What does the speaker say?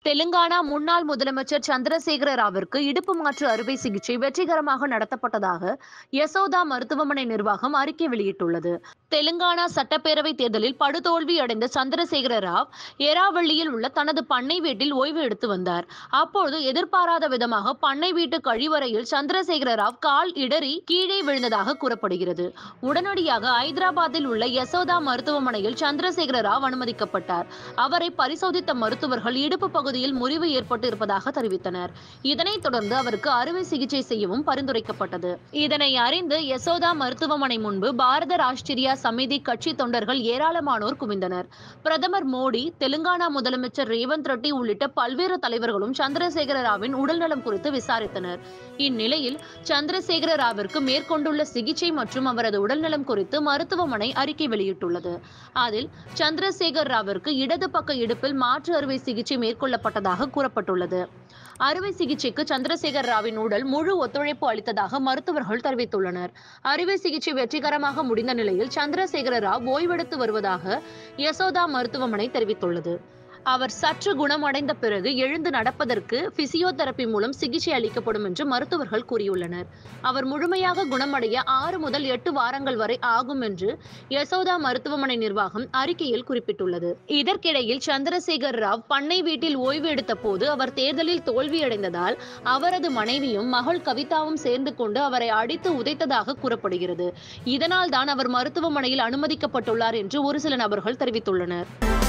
தெலுங்கானா முன்னாள் முதலமைச்சர் சந்திரசேகர ராவிற்கு இடுப்பு மாற்று அறுவை சிகிச்சை வெற்றிகரமாக நடத்தப்பட்டதாக யசோதா மருத்துவமனை நிர்வாகம் அறிக்கை வெளியிட்டுள்ளது தெலுங்கானா சட்டப்பேரவை தேர்தலில் படுதோல்வி அடைந்த சந்திரசேகர ராவ் எராவள்ளியில் உள்ள தனது பண்ணை வீட்டில் ஓய்வு எடுத்து வந்தார் அப்பொழுது எதிர்பாராத விதமாக பண்ணை வீட்டு கழிவறையில் சந்திரசேகர ராவ் கால் இடறி கீழே விழுந்ததாக கூறப்படுகிறது உடனடியாக ஐதராபாத்தில் உள்ள யசோதா மருத்துவமனையில் சந்திரசேகர ராவ் அனுமதிக்கப்பட்டார் அவரை பரிசோதித்த மருத்துவர்கள் இடுப்பு பகுதியில் முறிவு ஏற்பட்டு இருப்பதாக தெரிவித்தனர் இதனைத் தொடர்ந்து அவருக்கு அறுவை சிகிச்சை செய்யவும் பரிந்துரைக்கப்பட்டது இதனை அறிந்து யசோதா மருத்துவமனை முன்பு பாரத ராஷ்டிரியா சமிதி கட்சி தொண்டர்கள் ஏராளமானோர் குவிந்தனர் பிரதமர் மோடி தெலுங்கானா முதலமைச்சர் ரேவந்த் ரெட்டி உள்ளிட்ட பல்வேறு தலைவர்களும் சந்திரசேகர ராவின் உடல்நலம் குறித்து விசாரித்தனர் இந்நிலையில் சந்திரசேகர ராவிற்கு மேற்கொண்டுள்ள சிகிச்சை மற்றும் அவரது உடல்நலம் குறித்து மருத்துவமனை அறிக்கை வெளியிட்டுள்ளது அதில் சந்திரசேகர் ராவிற்கு இடது பக்க இடுப்பில் மாற்று அறுவை சிகிச்சை மேற்கொள்ளப்பட்டதாக கூறப்பட்டுள்ளது அறுவை சிகிச்சைக்கு சந்திரசேகர் ராவின் உடல் முழு ஒத்துழைப்பு அளித்ததாக மருத்துவர்கள் தெரிவித்துள்ளனர் அறுவை சிகிச்சை வெற்றிகரமாக முடிந்த நிலையில் சந்திரசேகர ராவ் ஓய்வெடுத்து வருவதாக யசோதா மருத்துவமனை தெரிவித்துள்ளது அவர் சற்று குணமடைந்த பிறகு எழுந்து நடப்பதற்கு பிசியோதெரபி மூலம் சிகிச்சை அளிக்கப்படும் என்று மருத்துவர்கள் கூறியுள்ளனர் அவர் முழுமையாக குணமடைய ஆறு முதல் எட்டு வாரங்கள் வரை ஆகும் என்று யசோதா மருத்துவமனை நிர்வாகம் அறிக்கையில் குறிப்பிட்டுள்ளது இதற்கிடையில் சந்திரசேகர் ராவ் பண்ணை வீட்டில் ஓய்வு எடுத்த போது அவர் தேர்தலில் தோல்வியடைந்ததால் அவரது மனைவியும் மகள் கவிதாவும் சேர்ந்து கொண்டு அவரை அடித்து உதைத்ததாக கூறப்படுகிறது இதனால் தான் அவர் மருத்துவமனையில் அனுமதிக்கப்பட்டுள்ளார் என்று ஒரு சில நபர்கள் தெரிவித்துள்ளனர்